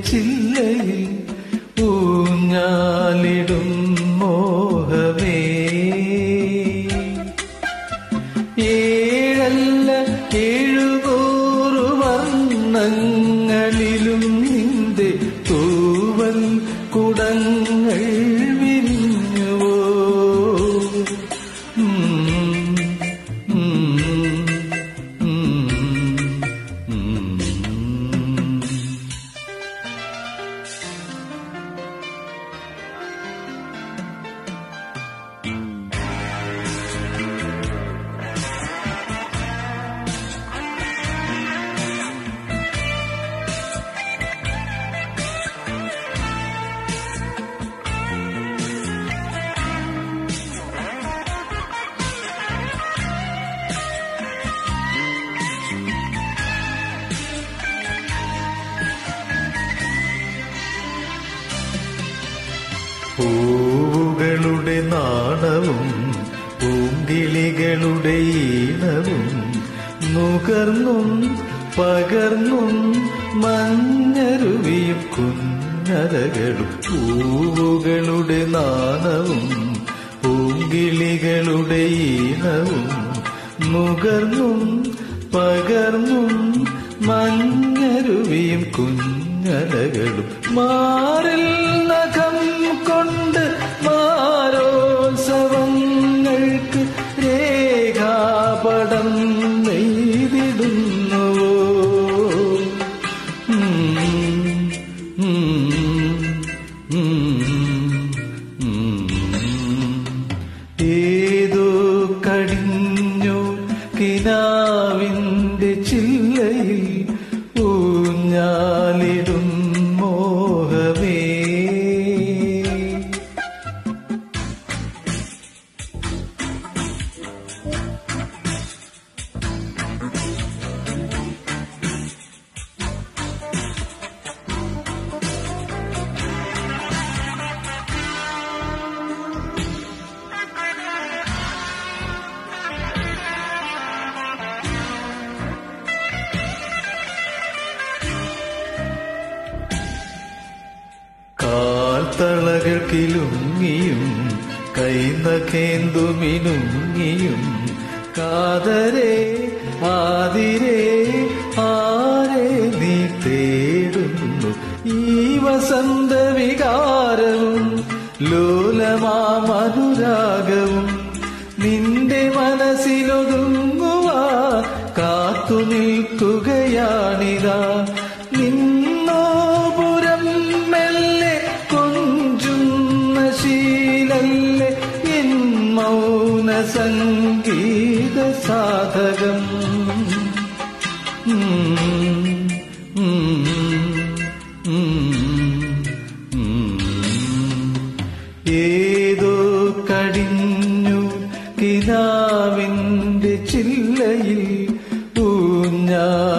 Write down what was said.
ചില്ലയിൽ ഊഞ്ഞാലിടും മോഹമേ ഏഴല്ല ഏഴുകൂറു വർണ്ണങ്ങളിലും നിന്റെ തൂവൽ കുടങ്ങൾ വിരിഞ്ഞുവോ ഉം, ഉം, ഉം, ഉം. പൂവുകളുടെ നാണവും പൂങ്കിളികളുടെ ഈണവും നുകർന്നും പകർന്നും മഞ്ഞരുവിയും കുഞ്ഞരകളും പൂവുകളുടെ നാണവും പൂങ്കിളികളുടെ ഈണവും നുകർന്നും പകർന്നും മഞ്ഞരുവിയും കുഞ്ഞലകളും മാറിൽ നഖം കൊണ്ട് മാരോത്സവങ്ങൾക്ക് രേഖാപടം നെയ്തിടുന്നുവോ ഉം, ഉം, ഉം, ഉം. ഏതോ കടിഞ്ഞു കിനാവിന്റെ ചില്ലയിൽ ഊഞ്ഞാലിടും മോഹമേ കാൽത്തളകൾ കിലുങ്ങിയും കൈനഖേന്തുമിനുങ്ങിയും കാതരെ ആതിരെ ആരെ നീ തേടുന്നു ഈ വസന്ത വികാരവും ലോലമാമനുരാഗവും നിന്റെ മനസ്സിലൊതുങ്ങുവാ കാത്തു നിൽക്കുകയാണിതാ നിന്നോപുരം മെല്ലെ കൊഞ്ചുന്ന ശീലല്ലേ എൻ മൗന സംഗീത സാധകം ഉം, ഉം, ഉം, ഉം. ഏതോ കടിഞ്ഞു കിനാവിന്റെ ചില്ലയിൽ ഊഞ്ഞാ